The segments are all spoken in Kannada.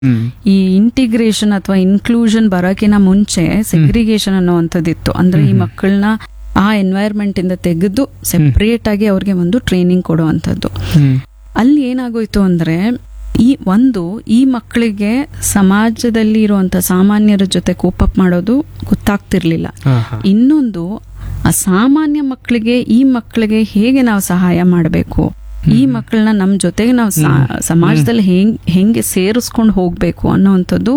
ಹ್ಮ್ ಈ ಇಂಟಿಗ್ರೇಷನ್ ಅಥವಾ ಇನ್ಕ್ಲೂಷನ್ ಬರೋಕಿನ ಮುಂಚೆ ಸೆಗ್ರಿಗೇಷನ್ ಅನ್ನುವಂಥದ್ದಿತ್ತು ಅಂದ್ರೆ ಈ ಮಕ್ಕಳನ್ನ ಆ ಎನ್ವೈರ್ಮೆಂಟ್ ಇಂದ ತೆಗೆದು ಸೆಪರೇಟ್ ಆಗಿ ಅವ್ರಿಗೆ ಒಂದು ಟ್ರೈನಿಂಗ್ ಕೊಡುವಂಥದ್ದು ಹ್ಮ್ ಅಲ್ಲಿ ಏನಾಗೋಯ್ತು ಅಂದ್ರೆ ಈ ಒಂದು ಈ ಮಕ್ಕಳಿಗೆ ಸಮಾಜದಲ್ಲಿ ಇರುವಂತ ಸಾಮಾನ್ಯರ ಜೊತೆ ಕೋಪಪ್ ಮಾಡೋದು ಗೊತ್ತಾಗ್ತಿರ್ಲಿಲ್ಲ ಹಾ, ಹಾ. ಇನ್ನೊಂದು ಅಸಾಮಾನ್ಯ ಮಕ್ಕಳಿಗೆ ಈ ಮಕ್ಕಳಿಗೆ ಹೇಗೆ ನಾವು ಸಹಾಯ ಮಾಡಬೇಕು ಈ ಮಕ್ಕಳನ್ನ ನಮ್ಮ ಜೊತೆಗೆ ನಾವು ಸಾ- ಸಮಾಜದಲ್ಲಿ ಹೆಂಗ್ ಹೆಂಗೆ ಸೇರಿಸ್ಕೊಂಡು ಹೋಗ್ಬೇಕು ಅನ್ನೋವಂಥದ್ದು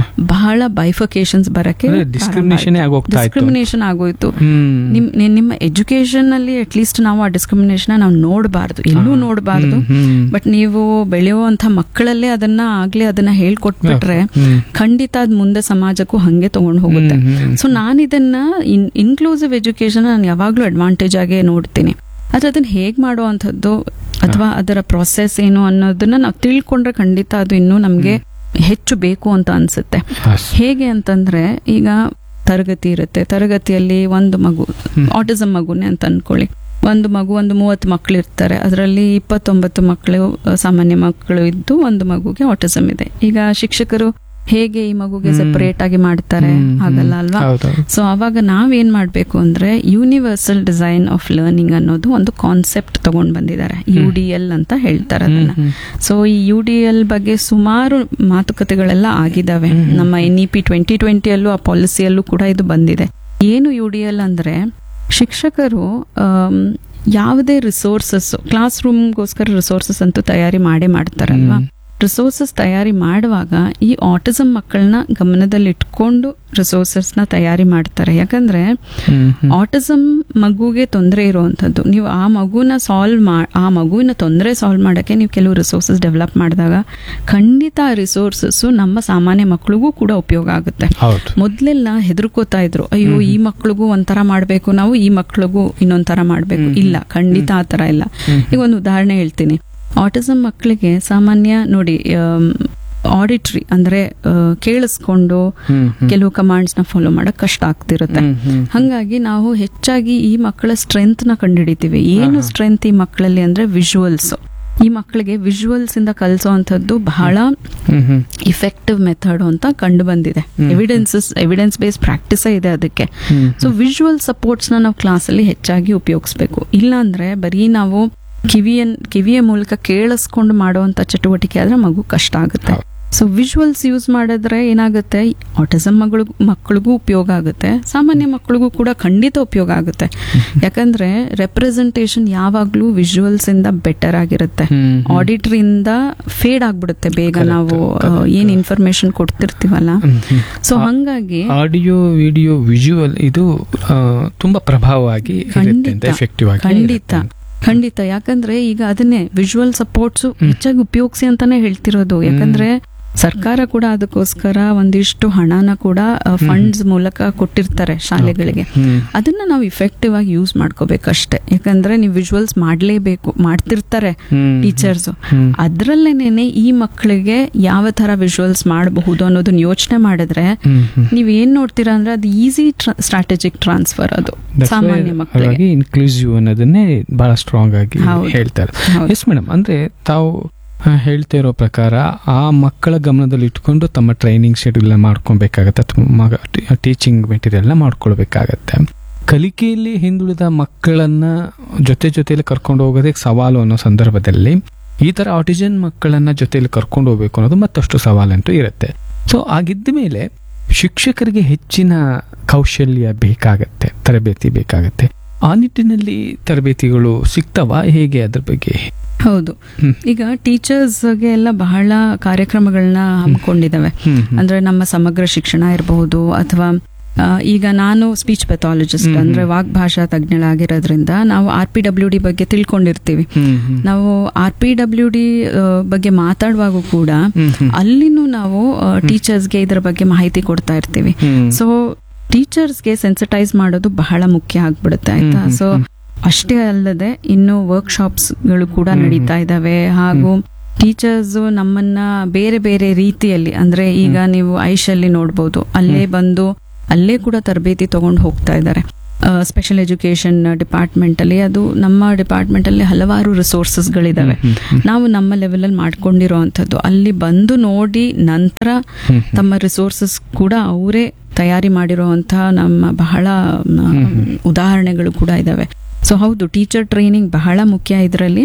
ಬಹಳ ಬೈಫಿಕೇಶನ್ಸ್ ಬರಕ್ಕೆ ಅಂದ್ರೆ discrimination ಏ ಆಗೋಗ್ತಾ ಇತ್ತು. ಡಿಸ್ಕ್ರಿಮಿನೇಷನ್ ಆಗೋಯ್ತು ಹ್ಮ್ ನಿಮ್ ನಿ- ನಿಮ್ಮ ಎಜುಕೇಶನ್ ಅಲ್ಲಿ ಅಟ್ ಲೀಸ್ಟ್ ನಾವು ಆ ಡಿಸ್ಕ್ರಿಮಿನೇಷನ್ ನಾವು ನೋಡಬಾರ್ದು ಎಲ್ಲೂ ನೋಡಬಾರ್ದು ಹ್ಮ್, ಹ್ಮ್. ಬಟ್ ನೀವು ಬೆಳೆಯುವಂತ ಮಕ್ಕಳಲ್ಲೇ ಅದನ್ನ ಆಗ್ಲೇ ಅದನ್ನ ಹೇಳ್ಕೊಟ್ಬಿಟ್ರೆ ಹ್ಮ್. ಖಂಡಿತ ಅದ್ ಮುಂದೆ ಸಮಾಜಕ್ಕೂ ಹಂಗೆ ತಗೊಂಡು ಹೋಗುತ್ತೆ ಹ್ಮ್, ಹ್ಮ್. ಸೊ ನಾನು ಇದನ್ನ ಇನ್ಕ್ಲೂಸಿವ್ ಎಜುಕೇಶನ್ ನಾನು ಯಾವಾಗ್ಲೂ ಅಡ್ವಾಂಟೇಜ್ ಆಗೇ ನೋಡ್ತೀನಿ ಆದ್ರೆ ಅದನ್ನ ಹೇಗ್ ಮಾಡುವಂಥದ್ದು ಅಥವಾ ಅದರ ಪ್ರೊಸೆಸ್ ಏನು ಅನ್ನೋದನ್ನ ನಾವು ತಿಳ್ಕೊಂಡ್ರೆ ಖಂಡಿತ ಅದು ಇನ್ನೂ ನಮ್ಗೆ ಹೆಚ್ಚು ಬೇಕು ಅಂತ ಅನ್ಸುತ್ತೆ ಹಾ, ಹೇಗೆ ಅಂತಂದ್ರೆ ಈಗ ತರಗತಿ ಇರುತ್ತೆ ತರಗತಿಯಲ್ಲಿ ಒಂದು ಮಗು ಆಟಿಸಮ್ ಮಗುನೇ ಅಂತ ಅನ್ಕೊಳ್ಳಿ ಒಂದು ಮಗು ಒಂದು ಮೂವತ್ತು ಮಕ್ಕಳು ಇರ್ತಾರೆ ಅದರಲ್ಲಿ ಇಪ್ಪತ್ತೊಂಬತ್ತು ಮಕ್ಕಳು ಅಹ್, ಸಾಮಾನ್ಯ ಮಕ್ಕಳು ಇದ್ದು ಒಂದು ಮಗುಗೆ ಆಟಿಸಮ್ ಇದೆ ಈಗ ಶಿಕ್ಷಕರು ಹೇಗೆ ಈ ಮಗುಗೆ ಹ್ಮ್. ಸೆಪರೇಟ್ ಆಗಿ ಮಾಡ್ತಾರೆ ಹ್ಮ್, ಹ್ಮ್. ಹಾಗಲ್ಲ ಅಲ್ವಾ ಹೌದೌದು. ಸೊ ಅವಾಗ ನಾವೇನ್ ಮಾಡ್ಬೇಕು ಅಂದ್ರೆ ಯೂನಿವರ್ಸಲ್ ಡಿಸೈನ್ ಆಫ್ ಲರ್ನಿಂಗ್ ಅನ್ನೋದು ಒಂದು ಕಾನ್ಸೆಪ್ಟ್ ತಗೊಂಡ್ ಬಂದಿದ್ದಾರೆ ಯು ಡಿ ಎಲ್ ಅಂತ ಹೇಳ್ತಾರೆ ಅದನ್ನ ಹ್ಮ್, ಸೊ ಈ ಯು ಡಿ ಎಲ್ ಬಗ್ಗೆ ಸುಮಾರು ಮಾತುಕತೆಗಳೆಲ್ಲ ಆಗಿದಾವೆ ನಮ್ಮ ಎನ್ ಇ ಪಿ ಟ್ವೆಂಟಿ ಟ್ವೆಂಟಿಯಲ್ಲೂ ಆ ಪಾಲಿಸಿಯಲ್ಲೂ ಕೂಡ ಇದು ಬಂದಿದೆ ಏನು ಯು ಡಿ ಎಲ್ ಅಂದ್ರೆ ಶಿಕ್ಷಕರು ಆಮ್, ಯಾವುದೇ ರಿಸೋರ್ಸಸ್ ಕ್ಲಾಸ್ ರೂಮ್ಗೋಸ್ಕರ ರಿಸೋರ್ಸಸ್ ಅಂತೂ ತಯಾರಿ ಮಾಡೇ ಮಾಡ್ತಾರಲ್ವಾ ರಿಸೋರ್ಸಸ್ ತಯಾರಿ ಮಾಡುವಾಗ ಈ ಆಟಿಸಮ್ ಮಕ್ಕಳನ್ನ ಗಮನದಲ್ಲಿ ಇಟ್ಕೊಂಡು ರಿಸೋರ್ಸಸ್ ನ ತಯಾರಿ ಮಾಡ್ತಾರೆ ಯಾಕಂದ್ರೆ ಹ್ಮ್, ಹ್ಮ್. ಆಟಿಸಮ್ ಮಗುಗೆ ತೊಂದರೆ ಇರುವಂತದ್ದು ನೀವು ಆ ಮಗುನ ಸಾಲ್ವ್ ಮಾ ಆ ಮಗುವಿನ ತೊಂದರೆ ಸಾಲ್ವ್ ಮಾಡಕ್ಕೆ ನೀವು ಕೆಲವು ರಿಸೋರ್ಸಸ್ ಡೆವಲಪ್ ಮಾಡಿದಾಗ ಖಂಡಿತ ಆ ರಿಸೋರ್ಸಸ್ ನಮ್ಮ ಸಾಮಾನ್ಯ ಮಕ್ಕಳಿಗೂ ಕೂಡ ಉಪಯೋಗ ಆಗುತ್ತೆ ಹೌದು ಮೊದ್ಲೆಲ್ಲ ಹೆದರ್ಕೋತಾ ಇದ್ರು ಅಯ್ಯೋ ಈ ಮಕ್ಳಿಗೂ ಒಂಥರ ಮಾಡ್ಬೇಕು ನಾವು ಈ ಮಕ್ಳಿಗೂ ಇನ್ನೊಂಥರ ಮಾಡ್ಬೇಕು ಇಲ್ಲ ಖಂಡಿತ ಆ ತರ ಇಲ್ಲ ಈಗ ಒಂದು ಉದಾಹರಣೆ ಹೇಳ್ತೀನಿ ಆಟಿಸಮ್ ಮಕ್ಕಳಿಗೆ ಸಾಮಾನ್ಯ ನೋಡಿ ಆಡಿಟ್ರಿ ಅಂದ್ರೆ ಆ, ಕೇಳಿಸ್ಕೊಂಡು ಹ್ಮ್, ಹ್ಮ್. ಕೆಲವು ಕಮಾಂಡ್ಸ್ ನ ಫಾಲೋ ಮಾಡಕ್ ಕಷ್ಟ ಆಗ್ತಿರುತ್ತೆ ಹ್ಮ್, ಹ್ಮ್. ಹಂಗಾಗಿ ನಾವು ಹೆಚ್ಚಾಗಿ ಈ ಮಕ್ಕಳ ಸ್ಟ್ರೆಂತ್ ನ ಕಂಡುಹಿಡಿತೀವಿ ಏನು ಸ್ಟ್ರೆಂತ್ ಈ ಮಕ್ಕಳಲ್ಲಿ ಅಂದ್ರೆ ವಿಜುವಲ್ಸ್ ಈ ಮಕ್ಕಳಿಗೆ ವಿಜುವಲ್ಸ್ ಇಂದ ಕಲಿಸುವಂತದ್ದು ಬಹಳ ಹ್ಮ್, ಹ್ಮ್. ಇಫೆಕ್ಟಿವ್ ಮೆಥಡ್ ಅಂತ ಕಂಡು ಬಂದಿದೆ ಎವಿಡೆನ್ಸಸ್ ಎವಿಡೆನ್ಸ್ ಬೇಸ್ ಪ್ರಾಕ್ಟೀಸ್ ಇದೆ ಅದಕ್ಕೆ ಹ್ಮ್. ಸೊ ವಿಜುವಲ್ ಸಪೋರ್ಟ್ಸ್ ನ ನಾವು ಕ್ಲಾಸಲ್ಲಿ ಹೆಚ್ಚಾಗಿ ಉಪಯೋಗಿಸ್ಬೇಕು ಇಲ್ಲಾಂದ್ರೆ ಬರೀ ನಾವು ಕಿವಿಯ ಕಿವಿಯ ಮೂಲಕ ಕೇಳಿಸ್ಕೊಂಡು ಮಾಡುವಂತ ಚಟುವಟಿಕೆ ಆದ್ರೆ ಮಗು ಕಷ್ಟ ಆಗುತ್ತೆ ಸೊ ವಿಜುವಲ್ಸ್ ಯೂಸ್ ಮಾಡಿದ್ರೆ ಏನಾಗುತ್ತೆ ಆಟಿಸಮ್ ಮಗಳು ಮಕ್ಕಳಿಗೂ ಉಪಯೋಗ ಆಗುತ್ತೆ ಸಾಮಾನ್ಯ ಮಕ್ಕಳಿಗೂ ಕೂಡ ಖಂಡಿತ ಉಪಯೋಗ ಆಗುತ್ತೆ ಯಾಕಂದ್ರೆ ರೆಪ್ರೆಸೆಂಟೇಷನ್ ಯಾವಾಗ್ಲೂ ವಿಜುವಲ್ಸ್ ಇಂದ ಬೆಟರ್ ಆಗಿರುತ್ತೆ ಹ್ಮ್, ಆಡಿಟ್ರಿ ಇಂದ ಫೇಡ್ ಆಗ್ಬಿಡುತ್ತೆ ಬೇಗ ನಾವು ಆ, ಏನ್ ಇನ್ಫಾರ್ಮೇಶನ್ ಕೊಡ್ತಿರ್ತೀವಲ್ಲ ಹ್ಮ್, ಹ್ಮ್. ಸೊ ಹಂಗಾಗಿ ಆಡಿಯೋ ವಿಡಿಯೋ ವಿಜುವಲ್ ಇದು ಆ, ತುಂಬಾ ಪ್ರಭಾವವಾಗಿ ಇರುತ್ತೆ ಅಂತ ಖಂಡಿತ ಎಫೆಕ್ಟಿವ್ ಆಗಿ ಖಂಡಿತ ಇರುತ್ತೆ. ಖಂಡಿತ ಯಾಕಂದ್ರೆ ಈಗ ಅದನ್ನೇ ವಿಜುವಲ್ ಸಪೋರ್ಟ್ಸ್ ಹೆಚ್ಚಾಗಿ ಉಪಯೋಗಿಸಿ ಅಂತಾನೆ ಹೇಳ್ತಿರೋದು ಯಾಕಂದ್ರೆ ಸರ್ಕಾರ ಕೂಡ ಅದಕ್ಕೋಸ್ಕರ ಒಂದಿಷ್ಟು ಹಣನ ಕೂಡ ಫಂಡ್ಸ್ ಮೂಲಕ ಕೊಟ್ಟಿರ್ತಾರೆ ಶಾಲೆಗಳಿಗೆ ಹ್ಮ್. ಅದನ್ನ ನಾವು ಇಫೆಕ್ಟಿವ್ ಆಗಿ ಯೂಸ್ ಮಾಡ್ಕೋಬೇಕಷ್ಟೇ ಯಾಕಂದ್ರೆ ನೀವು ವಿಜುವಲ್ಸ್ ಮಾಡ್ಲೇಬೇಕು ಮಾಡ್ತಿರ್ತಾರೆ ಹ್ಮ್. ಟೀಚರ್ಸ್ ಹ್ಮ್. ಅದ್ರಲ್ಲೇನೆ ಈ ಮಕ್ಕಳಿಗೆ ಯಾವ ತರ ವಿಜುವಲ್ಸ್ ಮಾಡಬಹುದು ಅನ್ನೋದನ್ನ ಯೋಚನೆ ಮಾಡಿದ್ರೆ ಹ್ಮ್, ಹ್ಮ್. ನೀವ್ ಏನ್ ನೋಡ್ತೀರಾ ಅಂದ್ರೆ ಅದು ಈಸಿ ಸ್ಟ್ರಾಟಜಿಕ್ ಟ್ರಾನ್ಸ್ಫರ್ ಅದು That's why ಸಾಮಾನ್ಯ ಮಕ್ಕಳಿಗೆ ಹಾಗಾಗಿ ಇನ್ಕ್ಲೂಸಿವ್ ಅನ್ನೋದನ್ನೇ ಬಹಳ ಸ್ಟ್ರಾಂಗ್ ಆಗಿ ಹೌದು. ಹೇಳ್ತಾರೆ ಹೌದು. ಎಸ್ ಮೇಡಮ್ ಅಂದ್ರೆ ತಾವು ಆ, ಹೇಳ್ತಾ ಇರೋ ಪ್ರಕಾರ ಆ ಮಕ್ಕಳ ಗಮನದಲ್ಲಿ ಇಟ್ಕೊಂಡು ತಮ್ಮ ಟ್ರೈನಿಂಗ್ ಶೆಡ್ಯೂಲ್ ಮಾಡ್ಕೊಬೇಕಾಗತ್ತೆ ಅಥವಾ ಟೀಚಿಂಗ್ ಮೆಟೀರಿಯಲ್ನ ಮಾಡ್ಕೊಳ್ಬೇಕಾಗತ್ತೆ ಕಲಿಕೆಯಲ್ಲಿ ಹಿಂದುಳಿದ ಮಕ್ಕಳನ್ನ ಜೊತೆ ಜೊತೆಯಲ್ಲಿ ಕರ್ಕೊಂಡು ಹೋಗೋದೇ ಸವಾಲು ಅನ್ನೋ ಸಂದರ್ಭದಲ್ಲಿ ಈ ತರ ಆಟಿಸನ್ ಮಕ್ಕಳನ್ನ ಜೊತೆಯಲ್ಲಿ ಕರ್ಕೊಂಡು ಹೋಗ್ಬೇಕು ಅನ್ನೋದು ಮತ್ತಷ್ಟು ಸವಾಲಂತೂ ಇರುತ್ತೆ ಸೊ ಆಗಿದ್ದ ಮೇಲೆ ಶಿಕ್ಷಕರಿಗೆ ಹೆಚ್ಚಿನ ಕೌಶಲ್ಯ ಬೇಕಾಗತ್ತೆ ತರಬೇತಿ ಬೇಕಾಗತ್ತೆ ಆ ನಿಟ್ಟಿನಲ್ಲಿ ತರಬೇತಿಗಳು ಸಿಗ್ತವಾ ಹೇಗೆ ಅದ್ರ ಬಗ್ಗೆ ಹೌದು ಹ್ಮ್. ಈಗ ಟೀಚರ್ಸ್ಗೆ ಎಲ್ಲ ಬಹಳ ಕಾರ್ಯಕ್ರಮಗಳನ್ನ ಹಮ್ಮಿಕೊಂಡಿದ್ದಾವೆ ಹ್ಮ್, ಹ್ಮ್. ಅಂದ್ರೆ ನಮ್ಮ ಸಮಗ್ರ ಶಿಕ್ಷಣ ಇರಬಹುದು ಅಥವಾ ಆ, ಈಗ ನಾನು ಸ್ಪೀಚ್ ಪೆಥಾಲಜಿಸ್ಟ್ ಹ್ಮ್, ಹ್ಮ್. ಅಂದ್ರೆ ವಾಗ್ಭಾಷಾ ತಜ್ಞಳಾಗಿರೋದ್ರಿಂದ ನಾವು ಆರ್ ಪಿ ಡಬ್ಲ್ಯೂ ಡಿ ಬಗ್ಗೆ ತಿಳ್ಕೊಂಡಿರ್ತೀವಿ ಹ್ಮ್, ಹ್ಮ್. ನಾವು ಆರ್ ಪಿ ಡಬ್ಲ್ಯೂ ಡಿ ಬಗ್ಗೆ ಮಾತಾಡುವಾಗೂ ಕೂಡ ಹ್ಮ್, ಹ್ಮ್. ಅಲ್ಲಿನೂ ನಾವು ಟೀಚರ್ಸ್ಗೆ ಇದರ ಬಗ್ಗೆ ಮಾಹಿತಿ ಕೊಡ್ತಾ ಇರ್ತೀವಿ ಹ್ಮ್. ಸೊ ಟೀಚರ್ಸ್ಗೆ ಸೆನ್ಸಿಟೈಸ್ ಮಾಡೋದು ಬಹಳ ಮುಖ್ಯ ಆಗ್ಬಿಡುತ್ತೆ ಆಯ್ತಾ ಹ್ಮ್, ಹ್ಮ್, ಸೊ ಹ್ಮ್. ಅಷ್ಟೇ ಅಲ್ಲದೆ ಇನ್ನು ವರ್ಕ್ಶಾಪ್ಸ್ ಗಳು ಕೂಡ ಹ್ಮ್, ಹ್ಮ್. ನಡೀತಾ ಇದಾವೆ ಹಾಗೂ ಟೀಚರ್ಸ್ ನಮ್ಮನ್ನ ಬೇರೆ ಬೇರೆ ರೀತಿಯಲ್ಲಿ ಅಂದ್ರೆ ಈಗ ನೀವು ಐಶಲ್ಲಿ ನೋಡ್ಬೋದು ಅಲ್ಲೇ ಬಂದು ಅಲ್ಲೇ ಕೂಡ ತರಬೇತಿ ತಗೊಂಡು ಹೋಗ್ತಾ ಇದ್ದಾರೆ ಸ್ಪೆಷಲ್ ಎಜುಕೇಶನ್ ಡಿಪಾರ್ಟ್ಮೆಂಟ್ ಅಲ್ಲಿ ಅದು ನಮ್ಮ ಡಿಪಾರ್ಟ್ಮೆಂಟ್ ಅಲ್ಲಿ ಹಲವಾರು ರಿಸೋರ್ಸಸ್ಗಳಿದಾವೆ ಹ್ಮ್, ಹ್ಮ್, ನಾವು ನಮ್ಮ ಲೆವೆಲಲ್ಲಿ ಮಾಡ್ಕೊಂಡಿರೋ ಅಂಥದ್ದು ಅಲ್ಲಿ ಬಂದು ನೋಡಿ ನಂತರ ಹ್ಮ್, ಹ್ಮ್. ತಮ್ಮ ರಿಸೋರ್ಸಸ್ ಕೂಡ ಅವರೇ ತಯಾರಿ ಮಾಡಿರುವಂತಹ ನಮ್ಮ ಬಹಳ ಮ, ಉದಾಹರಣೆಗಳು ಕೂಡ ಇದಾವೆ ಸೊ ಹೌದು ಟೀಚರ್ ಟ್ರೈನಿಂಗ್ ಬಹಳ ಮುಖ್ಯ ಇದರಲ್ಲಿ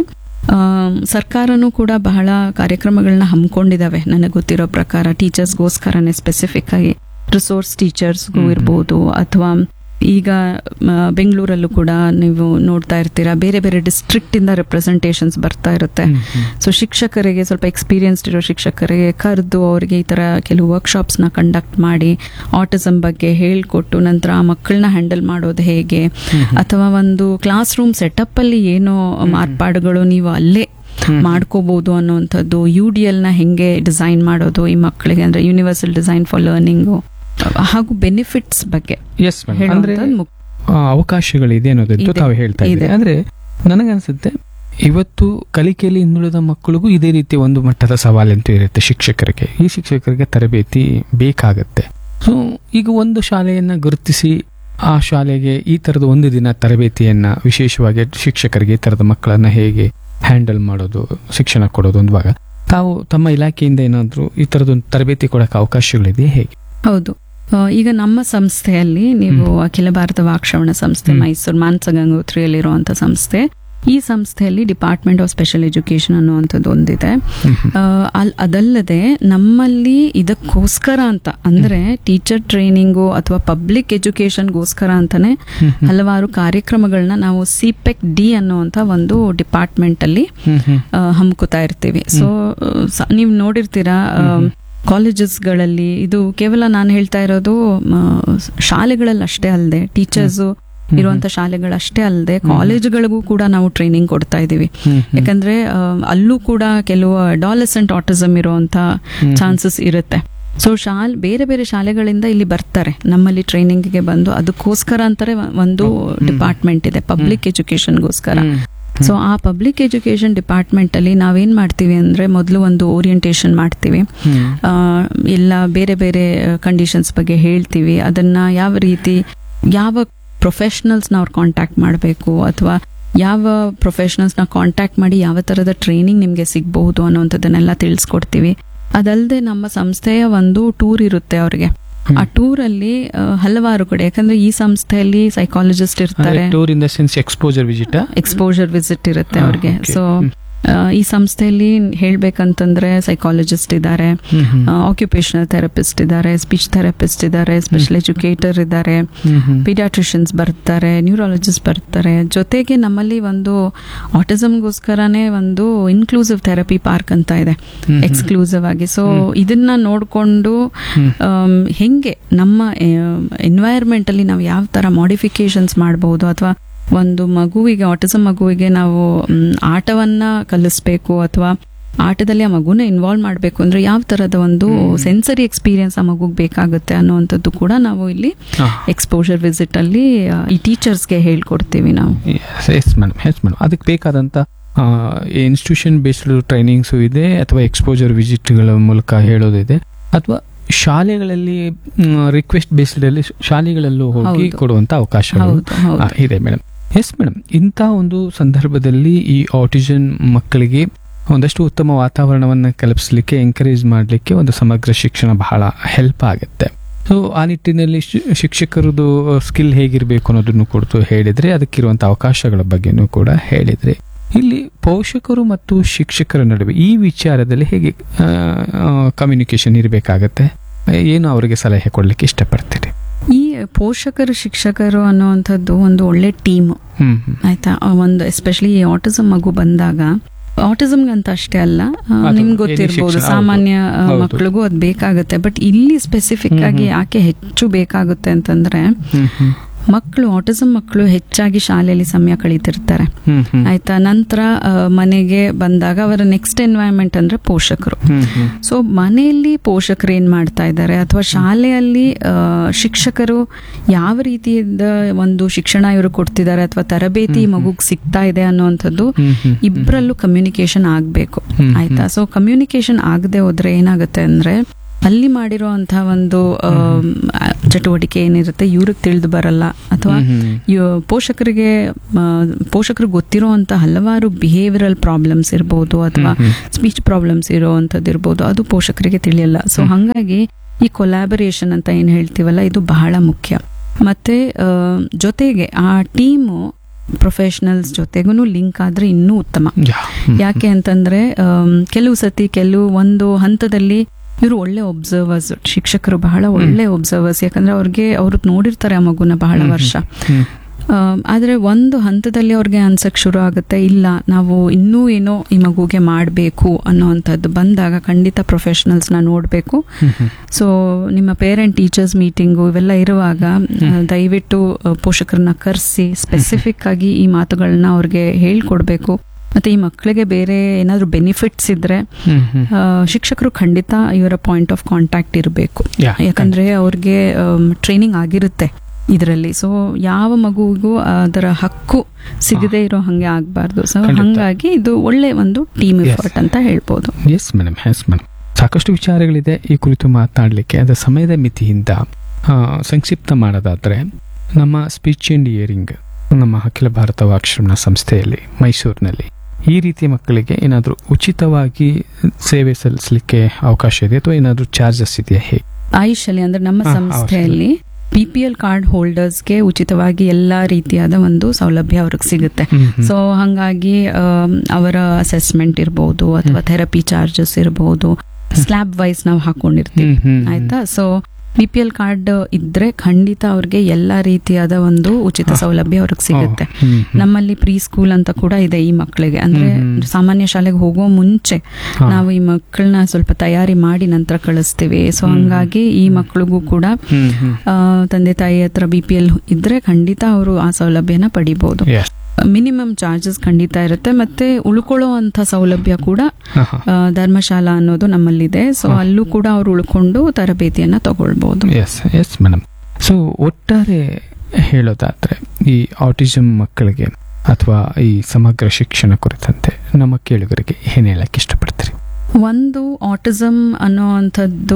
ಸರ್ಕಾರನೂ ಕೂಡ ಬಹಳ ಕಾರ್ಯಕ್ರಮಗಳನ್ನ ಹಮ್ಮಿಕೊಂಡಿದ್ದಾವೆ ನನಗೆ ಗೊತ್ತಿರೋ ಪ್ರಕಾರ ಟೀಚರ್ಸ್ಗೋಸ್ಕರನೇ ಸ್ಪೆಸಿಫಿಕ್ ಆಗಿ ರಿಸೋರ್ಸ್ ಟೀಚರ್ಸ್ಗೂ ಹ್ಮ್. ಇರ್ಬೋದು ಅಥವಾ ಈಗ ಮ, ಬೆಂಗಳೂರಲ್ಲೂ ಕೂಡ ನೀವು ನೋಡ್ತಾ ಇರ್ತೀರಾ ಬೇರೆ ಬೇರೆ ಡಿಸ್ಟ್ರಿಕ್ಟ್ ಇಂದ ರೆಪ್ರೆಸೆಂಟೇಷನ್ಸ್ ಬರ್ತಾ ಇರುತ್ತೆ ಹ್ಮ್, ಹ್ಮ್. ಸೊ ಶಿಕ್ಷಕರಿಗೆ ಸ್ವಲ್ಪ ಎಕ್ಸ್ಪೀರಿಯನ್ಸ್ಡ್ ಇರೋ ಶಿಕ್ಷಕರಿಗೆ ಕರೆದು ಅವರಿಗೆ ಈ ಥರ ಕೆಲವು ವರ್ಕ್ಶಾಪ್ಸ್ನ ಕಂಡಕ್ಟ್ ಮಾಡಿ ಆಟಿಸಮ್ ಬಗ್ಗೆ ಹೇಳ್ಕೊಟ್ಟು ನಂತರ ಆ ಮಕ್ಕಳನ್ನ ಹ್ಯಾಂಡಲ್ ಮಾಡೋದು ಹೇಗೆ ಅಥವಾ ಒಂದು ಕ್ಲಾಸ್ ರೂಮ್ ಸೆಟಪ್ ಅಲ್ಲಿ ಏನೋ ಮಾರ್ಪಾಡುಗಳು ನೀವು ಅಲ್ಲೇ ಹ್ಮ್. ಮಾಡ್ಕೋಬಹುದು ಅನ್ನುವಂಥದ್ದು ಯು ಡಿ ಎಲ್ನ ಹೆಂಗೆ ಡಿಸೈನ್ ಮಾಡೋದು ಈ ಮಕ್ಕಳಿಗೆ ಅಂದ್ರೆ ಯೂನಿವರ್ಸಲ್ ಡಿಸೈನ್ ಫಾರ್ ಲರ್ನಿಂಗು ಹಾಗೂ ಬೆನಿಫಿಟ್ಸ್ ಬಗ್ಗೆ Yes, madam. ಅಂದ್ರೆ ಹೇಳುವಂಥದ್ದು ಮುಖ್ಯ. ಆ, ಅವಕಾಶಗಳಿದೆ ಅನ್ನೋದಂತೂ ಇದೆ, ತಾವು ಹೇಳ್ತಾ ಇದ್ದೀರಿ ಇದೆ. ಅಂದ್ರೆ ನನಗನ್ಸುತ್ತೆ ಇವತ್ತು ಕಲಿಕೆಯಲ್ಲಿ ಹಿಂದುಳಿದ ಮಕ್ಕಳಿಗೂ ಇದೇ ರೀತಿ ಒಂದು ಮಟ್ಟದ ಸವಾಲಂತೂ ಇರುತ್ತೆ ಶಿಕ್ಷಕರಿಗೆ ಈ ಶಿಕ್ಷಕರಿಗೆ ತರಬೇತಿ ಬೇಕಾಗತ್ತೆ ಸೊ ಈಗ ಒಂದು ಶಾಲೆಯನ್ನ ಗುರುತಿಸಿ ಆ ಶಾಲೆಗೆ ಈ ತರದ ಒಂದು ದಿನ ತರಬೇತಿಯನ್ನ ವಿಶೇಷವಾಗಿ ಶಿಕ್ಷಕರಿಗೆ ಈ ತರದ ಮಕ್ಕಳನ್ನ ಹೇಗೆ ಹ್ಯಾಂಡಲ್ ಮಾಡೋದು ಶಿಕ್ಷಣ ಕೊಡೋದು ಅಂದುವಾಗ ತಾವು ತಮ್ಮ ಇಲಾಖೆಯಿಂದ ಏನಾದರೂ ಈ ತರದೊಂದು ತರಬೇತಿ ಕೊಡಕ್ಕೆ ಅವಕಾಶಗಳಿದೆಯೇ ಹೇಗೆ ಹೌದು ಆ, ಈಗ ನಮ್ಮ ಸಂಸ್ಥೆಯಲ್ಲಿ ನೀವು ಅಖಿಲ ಭಾರತ ವಾಕ್ಶ್ರವಣ ಸಂಸ್ಥೆ ಹ್ಮ್. ಮೈಸೂರು ಮಾನಸ ಗಂಗೋತ್ರಿಯಲ್ಲಿರುವಂತ ಸಂಸ್ಥೆ ಈ ಸಂಸ್ಥೆಯಲ್ಲಿ ಡಿಪಾರ್ಟ್ಮೆಂಟ್ ಆಫ್ ಸ್ಪೆಷಲ್ ಎಜುಕೇಶನ್ ಅನ್ನುವಂಥದ್ದು ಒಂದಿದೆ ಆ, ಅಲ್- ಅದಲ್ಲದೆ ನಮ್ಮಲ್ಲಿ ಇದಕ್ಕೋಸ್ಕರ ಅಂತ ಅಂದ್ರೆ ಟೀಚರ್ ಟ್ರೈನಿಂಗು ಅಥವಾ ಪಬ್ಲಿಕ್ ಎಜುಕೇಶನ್ಗೋಸ್ಕರ ಅಂತಾನೆ ಹಲವಾರು ಕಾರ್ಯಕ್ರಮಗಳನ್ನ ನಾವು ಸಿಪೆಕ್ ಡಿ ಅನ್ನುವಂಥ ಒಂದು ಡಿಪಾರ್ಟ್ಮೆಂಟ್ ಅಲ್ಲಿ ಹ್ಮ್ ಹ್ಮ್ ಆ, ಹಮ್ಕೋತಾ ಇರ್ತೀವಿ ಸೊ ನೀವು ನೋಡಿರ್ತೀರಾ ಕಾಲೇಜಸ್ಗಳಲ್ಲಿ ಇದು ಕೇವಲ ನಾನು ಹೇಳ್ತಾ ಇರೋದು ಮ, ಶಾಲೆಗಳಲ್ಲಿ ಅಷ್ಟೇ ಅಲ್ಲದೆ ಟೀಚರ್ಸ್ ಇರುವಂತ ಶಾಲೆಗಳಷ್ಟೇ ಅಲ್ಲದೆ ಕಾಲೇಜುಗಳಿಗೂ ಕೂಡ ನಾವು ಟ್ರೈನಿಂಗ್ ಕೊಡ್ತಾ ಇದೀವಿ ಹ್ಮ್ ಹ್ಮ್. ಯಾಕಂದ್ರೆ ಆ, ಅಲ್ಲೂ ಕೂಡ ಕೆಲವು ಅಡಾಲಸೆಂಟ್ ಆಟಿಸಮ್ ಇರುವಂತ ಹ್ಮ್. ಚಾನ್ಸಸ್ ಇರುತ್ತೆ ಸೊ ಶಾಲ್ ಬೇರೆ ಬೇರೆ ಶಾಲೆಗಳಿಂದ ಇಲ್ಲಿ ಬರ್ತಾರೆ ನಮ್ಮಲ್ಲಿ ಟ್ರೈನಿಂಗ್ಗೆ ಬಂದು ಅದಕ್ಕೋಸ್ಕರ ಅಂತಾರೆ ಒಂದು ಡಿಪಾರ್ಟ್ಮೆಂಟ್ ಇದೆ ಪಬ್ಲಿಕ್ ಎಜುಕೇಶನ್ಗೋಸ್ಕರ ಹ್ಮ್. ಸೊ ಆ ಪಬ್ಲಿಕ್ ಎಜುಕೇಶನ್ ಡಿಪಾರ್ಟ್ಮೆಂಟ್ ಅಲ್ಲಿ ನಾವೇನ್ ಮಾಡ್ತೀವಿ ಅಂದ್ರೆ ಮೊದಲು ಒಂದು ಓರಿಯಂಟೇಶನ್ ಮಾಡ್ತೀವಿ ಹ್ಮ್. ಆ, ಎಲ್ಲ ಬೇರೆ ಬೇರೆ ಕಂಡೀಷನ್ಸ್ ಬಗ್ಗೆ ಹೇಳ್ತೀವಿ ಅದನ್ನ ಯಾವ ರೀತಿ ಯಾವ ಪ್ರೊಫೆಷನಲ್ಸ್ನ ಅವ್ರು ಕಾಂಟ್ಯಾಕ್ಟ್ ಮಾಡಬೇಕು ಅಥವಾ ಯಾವ ಪ್ರೊಫೆಷನಲ್ಸ್ನ ಕಾಂಟ್ಯಾಕ್ಟ್ ಮಾಡಿ ಯಾವ ಥರದ ಟ್ರೈನಿಂಗ್ ನಿಮಗೆ ಸಿಗಬಹುದು ಅನ್ನೋಂಥದ್ದನ್ನೆಲ್ಲ ತಿಳಿಸ್ಕೊಡ್ತೀವಿ ಅದಲ್ಲದೆ ನಮ್ಮ ಸಂಸ್ಥೆಯ ಒಂದು ಟೂರ್ ಇರುತ್ತೆ ಅವ್ರಿಗೆ ಹ್ಮ್. ಆ ಟೂರ್ ಅಲ್ಲಿ ಆ, ಹಲವಾರು ಕಡೆ ಯಾಕಂದ್ರೆ ಈ ಸಂಸ್ಥೆಯಲ್ಲಿ ಸೈಕಾಲಜಿಸ್ಟ್ ಇರ್ತಾರೆ tour in the sense exposure visit exposure visit ಇರುತ್ತೆ ಹಾ, ಅವ್ರಿಗೆ okay. So hmm. ಈ ಸಂಸ್ಥೆಯಲ್ಲಿ ಹೇಳ್ಬೇಕಂತಂದ್ರೆ ಸೈಕಾಲಜಿಸ್ಟ್ ಇದ್ದಾರೆ ಆಕ್ಯುಪೇಷನಲ್ ಥೆರಪಿಸ್ಟ್ ಇದ್ದಾರೆ ಸ್ಪೀಚ್ ಥೆರಪಿಸ್ಟ್ ಇದ್ದಾರೆ ಸ್ಪೆಷಲ್ ಎಜುಕೇಟರ್ ಇದ್ದಾರೆ ಪೀಡಿಯಾಟ್ರಿಷಿಯನ್ಸ್ ಬರ್ತಾರೆ ನ್ಯೂರಾಲಜಿಸ್ಟ್ ಬರ್ತಾರೆ ಜೊತೆಗೆ ನಮ್ಮಲ್ಲಿ ಒಂದು ಆಟಿಸಮ್ಗೋಸ್ಕರನೇ ಒಂದು ಇನ್ಕ್ಲೂಸಿವ್ ಥೆರಪಿ ಪಾರ್ಕ್ ಅಂತ ಇದೆ ಎಕ್ಸ್ಕ್ಲೂಸಿವ್ ಆಗಿ ಸೊ ಇದನ್ನ ನೋಡಿಕೊಂಡು ಹೆಂಗೆ ನಮ್ಮ ಎನ್ವೈರ್ಮೆಂಟ್ ಅಲ್ಲಿ ನಾವು ಯಾವ ತರ ಮಾಡಿಫಿಕೇಶನ್ಸ್ ಮಾಡಬಹುದು ಅಥವಾ ಒಂದು ಮಗುವಿಗೆ ಆಟಿಸಮ್ ಮಗುವಿಗೆ ನಾವು ಮ್, ಆಟವನ್ನ ಕಲಿಸ್ಬೇಕು ಅಥವಾ ಆಟದಲ್ಲಿ ಆ ಮಗುನ ಇನ್ವಾಲ್ವ್ ಮಾಡಬೇಕು ಅಂದ್ರೆ ಯಾವ ತರದ ಒಂದು ಸೆನ್ಸರಿ ಎಕ್ಸ್ಪೀರಿಯನ್ಸ್ ಆ ಮಗುಗೆ ಬೇಕಾಗುತ್ತೆ ಅನ್ನುವಂಥದ್ದು ಕೂಡ ನಾವು ಇಲ್ಲಿ ಎಕ್ಸ್ಪೋಜರ್ ವಿಸಿಟ್ ಅಲ್ಲಿ ಆ, ಈ ಟೀಚರ್ಸ್ಗೆ ಹೇಳ್ಕೊಡ್ತೀವಿ ನಾವು ಎಸ್ ಮೇಡಮ್ ಎಸ್ ಮೇಡಮ್ ಅದಕ್ಕೆ ಬೇಕಾದಂಥ ಇನ್ಸ್ಟಿಟ್ಯೂಷನ್ ಬೇಸ್ಡ್ ಟ್ರೈನಿಂಗ್ಸು ಇದೆ ಅಥವಾ ಎಕ್ಸ್ಪೋಜರ್ ವಿಸಿಟ್ಗಳ ಮೂಲಕ ಹೇಳೋದಿದೆ ಅಥವಾ ಶಾಲೆಗಳಲ್ಲಿ ರಿಕ್ವೆಸ್ಟ್ ಬೇಸ್ಡ್ ಅಲ್ಲಿ ಶಾಲೆಗಳಲ್ಲೂ ಹೋಗಿ ಹೌದು. ಕೊಡುವಂತ ಅವಕಾಶಗಳು ಹೌದು ಹೌದು ಆ, ಇದೆ ಮೇಡಮ್ ಎಸ್ ಮೇಡಮ್ ಇಂಥ ಒಂದು ಸಂದರ್ಭದಲ್ಲಿ ಈ ಆಟಿಸನ್ ಮಕ್ಕಳಿಗೆ ಒಂದಷ್ಟು ಉತ್ತಮ ವಾತಾವರಣವನ್ನು ಕಲ್ಪಿಸಲಿಕ್ಕೆ ಎಂಕರೇಜ್ ಮಾಡಲಿಕ್ಕೆ ಒಂದು ಸಮಗ್ರ ಶಿಕ್ಷಣ ಬಹಳ ಹೆಲ್ಪ್ ಆಗುತ್ತೆ ಸೊ ಆ ನಿಟ್ಟಿನಲ್ಲಿ ಶಿ- ಶಿಕ್ಷಕರದು ಸ್ಕಿಲ್ ಹೇಗಿರಬೇಕು ಅನ್ನೋದನ್ನು ಕುರಿತು ಹೇಳಿದ್ರೆ ಅದಕ್ಕಿರುವಂಥ ಅವಕಾಶಗಳ ಬಗ್ಗೆನೂ ಕೂಡ ಹೇಳಿದ್ರಿ ಇಲ್ಲಿ ಪೋಷಕರು ಮತ್ತು ಶಿಕ್ಷಕರ ನಡುವೆ ಈ ವಿಚಾರದಲ್ಲಿ ಹೇಗೆ ಕಮ್ಯುನಿಕೇಶನ್ ಇರಬೇಕಾಗತ್ತೆ ಏನು ಅವರಿಗೆ ಸಲಹೆ ಕೊಡ್ಲಿಕ್ಕೆ ಇಷ್ಟಪಡ್ತೀರಿ ಈ ಪೋಷಕರು ಶಿಕ್ಷಕರು ಅನ್ನುವಂಥದ್ದು ಒಂದು ಒಳ್ಳೆ ಟೀಮ್ ಹ್ಮ್ ಹ್ಮ್. ಆಯ್ತಾ ಆ ಒಂದು ಎಸ್ಪೆಷಲಿ ಈ ಆಟಿಸಮ್ ಮಗು ಬಂದಾಗ ಆಟಿಸಮ್ ಅಂತ ಅಷ್ಟೇ ಅಲ್ಲ ಆ, ಅದು ನಿಮ್ಗೆ any ಗೊತ್ತಿರ್ಬೋದು ಶಿಕ್ಷಣ, ಸಾಮಾನ್ಯ ಆ, ಹೌದು. ಮಕ್ಳಿಗೂ ಅದು ಬೇಕಾಗುತ್ತೆ ಬಟ್ ಇಲ್ಲಿ ಸ್ಪೆಸಿಫಿಕ್ ಹ್ಮ್, ಆಗಿ ಹ್ಮ್. ಯಾಕೆ ಹೆಚ್ಚು ಬೇಕಾಗುತ್ತೆ ಅಂತಂದ್ರೆ ಹ್ಮ್ ಹ್ಮ್. ಮಕ್ಕಳು ಆಟಿಸಮ್ ಮಕ್ಕಳು ಹೆಚ್ಚಾಗಿ ಶಾಲೆಯಲ್ಲಿ ಸಮಯ ಕಳೀತಿರ್ತಾರೆ ಹ್ಮ್ ಹ್ಮ್. ಆಯ್ತಾ ನಂತರ ಆ, ಮನೆಗೆ ಬಂದಾಗ ಅವರ ನೆಕ್ಸ್ಟ್ ಎನ್ವೈರನ್ಮೆಂಟ್ ಅಂದ್ರೆ ಪೋಷಕರು ಹ್ಮ್ ಹ್ಮ್. ಸೊ ಮನೆಯಲ್ಲಿ ಪೋಷಕರು ಏನ್ ಮಾಡ್ತಾ ಇದ್ದಾರೆ ಅಥವಾ ಶಾಲೆಯಲ್ಲಿ ಆ, ಶಿಕ್ಷಕರು ಯಾವ ರೀತಿಯಿಂದ ಒಂದು ಶಿಕ್ಷಣ ಇವರು ಕೊಡ್ತಿದ್ದಾರೆ ಅಥವಾ ತರಬೇತಿ ಮಗುಗ್ ಸಿಗ್ತಾ ಇದೆ ಅನ್ನುವಂಥದ್ದು ಹ್ಮ್ ಹ್ಮ್. ಇಬ್ಬರಲ್ಲೂ ಕಮ್ಯುನಿಕೇಶನ್ ಆಗ್ಬೇಕು ಹ್ಮ್, ಆಯ್ತಾ ಸೊ ಕಮ್ಯುನಿಕೇಶನ್ ಆಗದೆ ಹೋದ್ರೆ ಏನಾಗುತ್ತೆ ಅಂದ್ರೆ ಅಲ್ಲಿ ಮಾಡಿರುವಂತಹ ಒಂದು ಆಮ್, ಆ, ಚಟುವಟಿಕೆ ಏನಿರುತ್ತೆ ಇವ್ರಿಗೆ ತಿಳಿದು ಬರಲ್ಲ ಅಥವಾ ಇವ್- ಪೋಷಕರಿಗೆ ಆ, ಪೋಷಕರಿಗೆ ಗೊತ್ತಿರುವಂತ ಹಲವಾರು ಬಿಹೇವಿಯರಲ್ ಪ್ರಾಬ್ಲಮ್ಸ್ ಇರ್ಬೋದು ಅಥವಾ ಸ್ಪೀಚ್ ಪ್ರಾಬ್ಲಮ್ಸ್ ಇರೋವಂಥದ್ದು ಇರ್ಬೋದು ಅದು ಪೋಷಕರಿಗೆ ತಿಳಿಯಲ್ಲ ಸೊ ಹಾಗಾಗಿ ಈ ಕೊಲಾಬರೇಷನ್ ಅಂತ ಏನು ಹೇಳ್ತೀವಲ್ಲ ಇದು ಬಹಳ ಮುಖ್ಯ ಮತ್ತೆ ಆ, ಜೊತೆಗೆ ಆ ಟೀಮು ಪ್ರೊಫೆಷನಲ್ಸ್ ಜೊತೆಗೂ ಲಿಂಕ್ ಆದ್ರೆ ಇನ್ನೂ ಉತ್ತಮ ಯಾಕೆ ಅಂತಂದ್ರೆ ಆಮ್, ಕೆಲವು ಸತಿ ಕೆಲವು ಒಂದು ಹಂತದಲ್ಲಿ ಇವರು ಒಳ್ಳೆ ಒಬ್ಸರ್ವರ್ಸ್ ಶಿಕ್ಷಕರು ಬಹಳ ಒಳ್ಳೆ ಒಬ್ಸರ್ವರ್ಸ್ ಯಾಕಂದ್ರೆ ಅವ್ರಿಗೆ ಅವ್ರು ನೋಡಿರ್ತಾರೆ ಆ ಮಗುನ ಬಹಳ ವರ್ಷ ಆಮ್, ಆದ್ರೆ ಒಂದು ಹಂತದಲ್ಲಿ ಅವ್ರಿಗೆ ಅನ್ಸಕ್ ಶುರು ಆಗುತ್ತೆ ಇಲ್ಲ ನಾವು ಇನ್ನೂ ಏನೋ ಈ ಮಗುಗೆ ಮಾಡಬೇಕು ಅನ್ನೋವಂಥದ್ದು ಬಂದಾಗ ಖಂಡಿತ ಪ್ರೊಫೆಷನಲ್ಸ್ನ ನೋಡಬೇಕು ಸೊ ನಿಮ್ಮ ಪೇರೆಂಟ್ ಟೀಚರ್ಸ್ ಮೀಟಿಂಗು ಇವೆಲ್ಲ ಇರುವಾಗ ಆ, ದಯವಿಟ್ಟು ಆ, ಪೋಷಕರನ್ನ ಕರೆಸಿ ಸ್ಪೆಸಿಫಿಕ್ ಆಗಿ ಈ ಮಾತುಗಳನ್ನ ಅವ್ರಿಗೆ ಹೇಳ್ಕೊಡ್ಬೇಕು ಮತ್ತೆ ಈ ಮಕ್ಕಳಿಗೆ ಬೇರೆ ಏನಾದರೂ ಬೆನಿಫಿಟ್ಸ್ ಇದ್ರೆ ಆ, ಶಿಕ್ಷಕರು ಖಂಡಿತ ಇವರ ಪಾಯಿಂಟ್ ಆಫ್ ಕಾಂಟ್ಯಾಕ್ಟ್ ಇರಬೇಕು ಯಾಕಂದ್ರೆ ಅವ್ರಿಗೆ ಟ್ರೈನಿಂಗ್ ಆಗಿರುತ್ತೆ ಇದರಲ್ಲಿ ಸೊ ಯಾವ ಮಗುವಿಗೂ ಅದರ ಹಕ್ಕು ಸಿಗದೆ ಇರೋ ಹಂಗೆ ಆಗ್ಬಾರ್ದು ಸೊ ಖಂಡಿತ. ಹಂಗಾಗಿ ಇದು ಒಳ್ಳೆ ಒಂದು ಟೀಮ್ Yes. ಎಫರ್ಟ್ ಅಂತ ಹೇಳ್ಬೋದು ಎಸ್ ಮೇಡಮ್ ಎಸ್ ಮೇಡಮ್ ಸಾಕಷ್ಟು ವಿಚಾರಗಳಿದೆ ಈ ಕುರಿತು ಮಾತನಾಡಲಿಕ್ಕೆ ಅದರ ಸಮಯದ ಮಿತಿಯಿಂದ ಆ, ಸಂಕ್ಷಿಪ್ತ ಮಾಡೋದಾದ್ರೆ ನಮ್ಮ ಸ್ಪೀಚ್ ಅಂಡ್ ಇಯರಿಂಗ್ ನಮ್ಮ ಅಖಿಲ ಭಾರತ ವಾಕ್ಶ್ರಮಣ ಸಂಸ್ಥೆಯಲ್ಲಿ ಮೈಸೂರಿನಲ್ಲಿ ಈ ರೀತಿಯ ಮಕ್ಕಳಿಗೆ ಏನಾದರೂ ಉಚಿತವಾಗಿ ಸೇವೆ ಸಲ್ಲಿಸಲಿಕ್ಕೆ ಅವಕಾಶ ಇದೆ ಅಥವಾ ಏನಾದರೂ ಚಾರ್ಜಸ್ ಇದೆಯಾ ಹೇಗೆ ಆಯುಷಲ್ಲಿ ಅಂದ್ರೆ ನಮ್ಮ ಹಾ, ಸಂಸ್ಥೆಯಲ್ಲಿ ಪಿ ಪಿ ಎಲ್ ಕಾರ್ಡ್ ಹೋಲ್ಡರ್ಸ್ಗೆ ಉಚಿತವಾಗಿ ಎಲ್ಲಾ ರೀತಿಯಾದ ಒಂದು ಸೌಲಭ್ಯ ಅವ್ರಿಗೆ ಸಿಗುತ್ತೆ ಸೊ ಹಾಗಾಗಿ ಆಮ್, ಅವರ ಅಸೆಸ್ಮೆಂಟ್ ಇರ್ಬೋದು ಅಥವಾ ಥೆರಪಿ ಚಾರ್ಜಸ್ ಇರ್ಬೋದು ಸ್ಲ್ಯಾಬ್ ವೈಸ್ ನಾವು ಹಾಕೊಂಡಿರ್ತೀವಿ ಆಯ್ತಾ so B P L card ಇದ್ರೆ ಖಂಡಿತ ಅವ್ರಿಗೆ ಎಲ್ಲಾ ರೀತಿಯಾದ ಒಂದು ಉಚಿತ ಹಾ. ಸೌಲಭ್ಯ ಅವ್ರಿಗೆ ಸಿಗುತ್ತೆ ಹ್ಮ್, ಹ್ಮ್. ನಮ್ಮಲ್ಲಿ ಪ್ರೀ ಸ್ಕೂಲ್ ಅಂತ ಕೂಡ ಇದೆ ಈ ಮಕ್ಕಳಿಗೆ ಅಂದ್ರೆ ಹ್ಮ್, ಹ್ಮ್. ಸಾಮಾನ್ಯ ಶಾಲೆಗೆ ಹೋಗೋ ಮುಂಚೆ ಹಾ. ನಾವು ಈ ಮಕ್ಕಳನ್ನ ಸ್ವಲ್ಪ ತಯಾರಿ ಮಾಡಿ ನಂತರ ಕಳಿಸ್ತೀವಿ ಸೊ ಹ್ಮ್. ಹಂಗಾಗಿ ಈ ಮಕ್ಕಳಿಗೂ ಕೂಡ ಹ್ಮ್, ಹ್ಮ್. ಆ, ತಂದೆ ತಾಯಿ ಹತ್ರ ಬಿ ಪಿ ಎಲ್ ಇದ್ರೆ ಖಂಡಿತ ಅವರು ಆ ಸೌಲಭ್ಯನ ಪಡಿಬಹುದು Yes. ಮಿನಿಮಮ್ ಚಾರ್ಜಸ್ ಖಂಡಿತ ಇರುತ್ತೆ ಮತ್ತೆ ಉಳ್ಕೊಳ್ಳೋ ಅಂತ ಸೌಲಭ್ಯ ಕೂಡ ಹಾ, ಹಾ. ಆ, ಧರ್ಮಶಾಲಾ ಅನ್ನೋದು ನಮ್ಮಲ್ಲಿದೆ ಸೊ ಹಾ. ಅಲ್ಲೂ ಕೂಡ ಅವ್ರು ಉಳ್ಕೊಂಡು ತರಬೇತಿಯನ್ನ ತಗೊಳ್ಬಹುದು ಎಸ್ ಎಸ್ ಮೇಡಮ್ ಸೊ ಒಟ್ಟಾರೆ ಹೇಳೋದಾದ್ರೆ ಈ ಆಟಿಸಮ್ ಮಕ್ಕಳಿಗೆ ಅಥವಾ ಈ ಸಮಗ್ರ ಶಿಕ್ಷಣ ಕುರಿತಂತೆ ನಮ್ಮ ಕೇಳುಗರಿಗೆ ಏನ್ ಹೇಳಕ್ ಇಷ್ಟಪಡ್ತೀರಿ ಒಂದು ಆಟಿಸಮ್ ಅನ್ನೋ ಅಂಥದ್ದು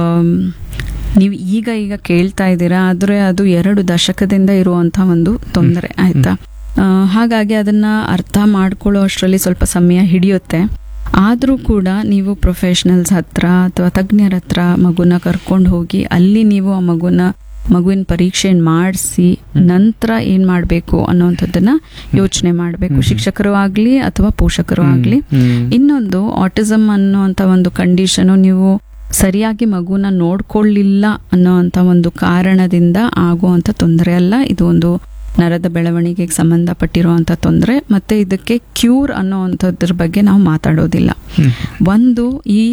ನೀವು ಈಗ ಈಗ ಕೇಳ್ತಾ ಇದ್ದೀರಾ ಆದ್ರೆ ಅದು ಎರಡು ದಶಕದಿಂದ ಇರುವಂತ ಒಂದು ತೊಂದರೆ ಆಯ್ತಾ ಆ, ಹಾಗಾಗಿ ಅದನ್ನ ಅರ್ಥ ಮಾಡ್ಕೊಳ್ಳೋ ಅಷ್ಟರಲ್ಲಿ ಸ್ವಲ್ಪ ಸಮಯ ಹಿಡಿಯುತ್ತೆ ಆದರೂ ಕೂಡ ನೀವು ಪ್ರೊಫೆಷನಲ್ಸ್ ಹತ್ರ ಅಥವಾ ತಜ್ಞರ ಹತ್ರ ಮಗುನ ಕರ್ಕೊಂಡು ಹೋಗಿ ಅಲ್ಲಿ ನೀವು ಆ ಮಗುನ ಮಗುವಿನ ಪರೀಕ್ಷೆ ಮಾಡಿಸಿ ನಂತರ ಏನ್ ಮಾಡಬೇಕು ಅನ್ನೋಂಥದ್ದನ್ನ ಯೋಚನೆ ಮಾಡಬೇಕು ಹ್ಮ್. ಶಿಕ್ಷಕರು ಆಗ್ಲಿ ಅಥವಾ ಪೋಷಕರು ಆಗ್ಲಿ ಹ್ಮ್. ಇನ್ನೊಂದು ಆಟಿಸಮ್ ಅನ್ನುವಂತ ಒಂದು ಕಂಡೀಷನು ನೀವು ಸರಿಯಾಗಿ ಮಗುನ ನೋಡ್ಕೊಳ್ಳಿಲ್ಲ ಅನ್ನೋಂಥ ಒಂದು ಕಾರಣದಿಂದ ಆಗುವಂತ ತೊಂದರೆ ಅಲ್ಲ ಇದು ಒಂದು ನರದ ಬೆಳವಣಿಗೆಗೆ ಸಂಬಂಧಪಟ್ಟಿರುವಂತ ತೊಂದರೆ ಮತ್ತೆ ಇದಕ್ಕೆ ಕ್ಯೂರ್ ಅನ್ನೋವಂಥದ್ರ ಬಗ್ಗೆ ನಾವು ಮಾತಾಡೋದಿಲ್ಲ ಹ್ಮ್. ಒಂದು ಈ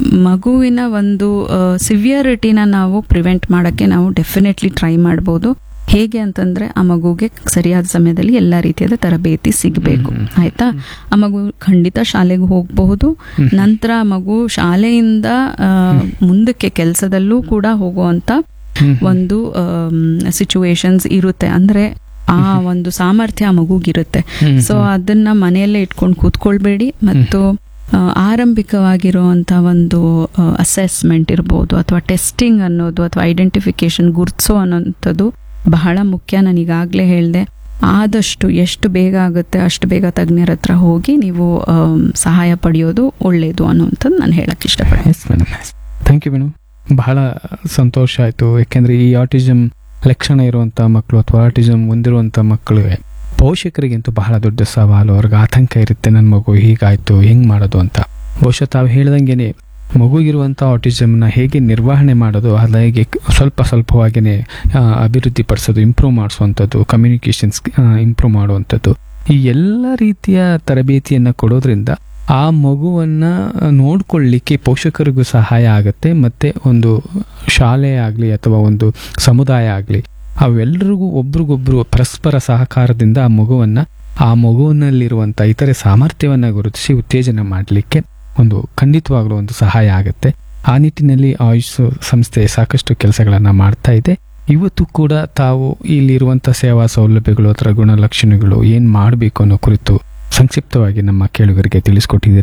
ಮಗುವಿನ ಒಂದು ಸಿವಿಯರಿಟಿನ ನಾವು ಪ್ರಿವೆಂಟ್ ಮಾಡಕ್ಕೆ ನಾವು ಡೆಫಿನೆಟ್ಲಿ ಟ್ರೈ ಮಾಡ್ಬೋದು ಹೇಗೆ ಅಂತಂದ್ರೆ ಆ ಮಗುಗೆ ಸರಿಯಾದ ಸಮಯದಲ್ಲಿ ಎಲ್ಲ ರೀತಿಯಾದ ತರಬೇತಿ ಸಿಗಬೇಕು ಹ್ಮ್. ಆಯ್ತಾ ಆ ಮಗು ಖಂಡಿತ ಶಾಲೆಗೆ ಹೋಗಬಹುದು ಹ್ಮ್. ನಂತರ ಆ ಮಗು ಶಾಲೆಯಿಂದ ಆ, ಮುಂದಕ್ಕೆ ಕೆಲಸದಲ್ಲೂ ಕೂಡ ಹೋಗುವಂತ ಹ್ಮ್. ಒಂದು ಸಿಚುವೇಶನ್ಸ್ ಇರುತ್ತೆ ಅಂದ್ರೆ ಆ ಒಂದು ಸಾಮರ್ಥ್ಯ ಆ ಮಗುಗಿರುತ್ತೆ ಹ್ಮ್. ಸೊ ಅದನ್ನ ಮನೆಯಲ್ಲೇ ಇಟ್ಕೊಂಡು ಕೂತ್ಕೊಳ್ಬೇಡಿ ಮತ್ತು ಆ, ಆರಂಭಿಕವಾಗಿರುವಂತ ಒಂದು ಅಸೆಸ್ಮೆಂಟ್ ಇರ್ಬೋದು ಅಥವಾ ಟೆಸ್ಟಿಂಗ್ ಅನ್ನೋದು ಅಥವಾ ಐಡೆಂಟಿಫಿಕೇಶನ್ ಗುರ್ತಿಸೋ ಅನ್ನೋಂಥದ್ದು ಬಹಳ ಮುಖ್ಯ ನಾನು ಈಗಾಗಲೇ ಹೇಳಿದೆ ಆದಷ್ಟು ಎಷ್ಟು ಬೇಗ ಆಗುತ್ತೆ ಅಷ್ಟು ಬೇಗ ತಜ್ಞರ ಹತ್ರ ಹೋಗಿ ನೀವು ಆಮ್, ಸಹಾಯ ಪಡೆಯೋದು ಒಳ್ಳೆಯದು ಅನ್ನುವಂಥದ್ದು ನಾನು ಹೇಳಕ್ ಇಷ್ಟಪಡ್ತೀನಿ yes madam thank you madam ಬಹಳ ಸಂತೋಷ ಆಯಿತು ಯಾಕೆಂದರೆ ಈ ಆಟಿಸಮ್ ಲಕ್ಷಣ ಇರುವಂಥ ಮಕ್ಕಳು ಅಥವಾ ಆಟಿಸಮ್ ಹೊಂದಿರುವಂಥ ಮಕ್ಕಳಿಗೆ ಪೋಷಕರಿಗಂತೂ ಬಹಳ ದೊಡ್ಡ ಸವಾಲು ಅವ್ರಿಗೆ ಆತಂಕ ಇರುತ್ತೆ ನನ್ನ ಮಗು ಹೀಗಾಯಿತು ಹೆಂಗೆ ಮಾಡೋದು ಅಂತ ಬಹುಶಃ ತಾವು ಹೇಳ್ದಂಗೆನೆ ಮಗುಗಿರುವಂಥ ಆಟಿಸಮ್ನ ಹೇಗೆ ನಿರ್ವಹಣೆ ಮಾಡೋದು ಅದು ಹೇಗೆ ಸ್ವಲ್ಪ ಸ್ವಲ್ಪವಾಗಿಯೇ ಅಭಿವೃದ್ಧಿ ಪಡಿಸೋದು ಇಂಪ್ರೂವ್ ಮಾಡಿಸುವಂಥದ್ದು ಕಮ್ಯುನಿಕೇಷನ್ಸ್ ಇಂಪ್ರೂವ್ ಮಾಡುವಂಥದ್ದು ಈ ಎಲ್ಲ ರೀತಿಯ ತರಬೇತಿಯನ್ನು ಕೊಡೋದ್ರಿಂದ ಆ ಮಗುವನ್ನ ನೋಡ್ಕೊಳ್ಳಿಕ್ಕೆ ಪೋಷಕರಿಗೂ ಸಹಾಯ ಆಗುತ್ತೆ ಮತ್ತೆ ಒಂದು ಶಾಲೆ ಆಗಲಿ ಅಥವಾ ಒಂದು ಸಮುದಾಯ ಆಗಲಿ ಅವೆಲ್ಲರಿಗೂ ಒಬ್ರಿಗೊಬ್ರು ಪರಸ್ಪರ ಸಹಕಾರದಿಂದ ಆ ಮಗುವನ್ನ ಆ ಮಗುವಿನಲ್ಲಿರುವಂಥ ಇತರೆ ಸಾಮರ್ಥ್ಯವನ್ನ ಗುರುತಿಸಿ ಉತ್ತೇಜನ ಮಾಡಲಿಕ್ಕೆ ಒಂದು ಖಂಡಿತವಾಗ್ಲೂ ಒಂದು ಸಹಾಯ ಆಗುತ್ತೆ ಆ ನಿಟ್ಟಿನಲ್ಲಿ ಆಯುಷ್ ಸಂಸ್ಥೆ ಸಾಕಷ್ಟು ಕೆಲಸಗಳನ್ನ ಮಾಡ್ತಾ ಇದೆ ಇವತ್ತು ಕೂಡ ತಾವು ಇಲ್ಲಿರುವಂಥ ಸೇವಾ ಸೌಲಭ್ಯಗಳು ಅಥವಾ ಗುಣಲಕ್ಷಣಗಳು ಏನು ಮಾಡಬೇಕು ಅನ್ನೋ ಕುರಿತು ಸಂಕ್ಷಿಪ್ತವಾಗಿ ನಮ್ಮ ಕೇಳುಗರಿಗೆ ತಿಳಿಸ್ಕೊಟ್ಟಿದ್ದೀರಿ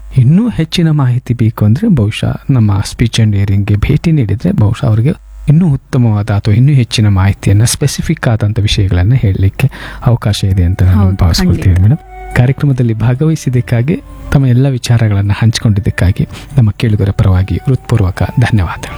ಇನ್ನೂ ಹೆಚ್ಚಿನ ಮಾಹಿತಿ ಬೇಕು ಅಂದರೆ ಬಹುಶಃ ನಮ್ಮ ಸ್ಪೀಚ್ ಆ್ಯಂಡ್ ಹಿಯರಿಂಗ್ಗೆ ಭೇಟಿ ನೀಡಿದರೆ ಬಹುಶಃ ಅವರಿಗೆ ಇನ್ನೂ ಉತ್ತಮವಾದ ಅಥವಾ ಇನ್ನೂ ಹೆಚ್ಚಿನ ಮಾಹಿತಿಯನ್ನು ಸ್ಪೆಸಿಫಿಕ್ ಆದಂಥ ವಿಷಯಗಳನ್ನು ಹೇಳಲಿಕ್ಕೆ ಅವಕಾಶ ಇದೆ ಅಂತ ನಾನು ಹೌದು, ಭಾವಿಸ್ಕೊಳ್ತೀನಿ ಖಂಡಿತ. ಮೇಡಮ್ ಕಾರ್ಯಕ್ರಮದಲ್ಲಿ ಭಾಗವಹಿಸಿದ್ದಕ್ಕಾಗಿ ತಮ್ಮ ಎಲ್ಲ ವಿಚಾರಗಳನ್ನು ಹಂಚಿಕೊಂಡಿದ್ದಕ್ಕಾಗಿ ನಮ್ಮ ಕೇಳುಗರ ಪರವಾಗಿ ಹೃತ್ಪೂರ್ವಕ ಧನ್ಯವಾದಗಳು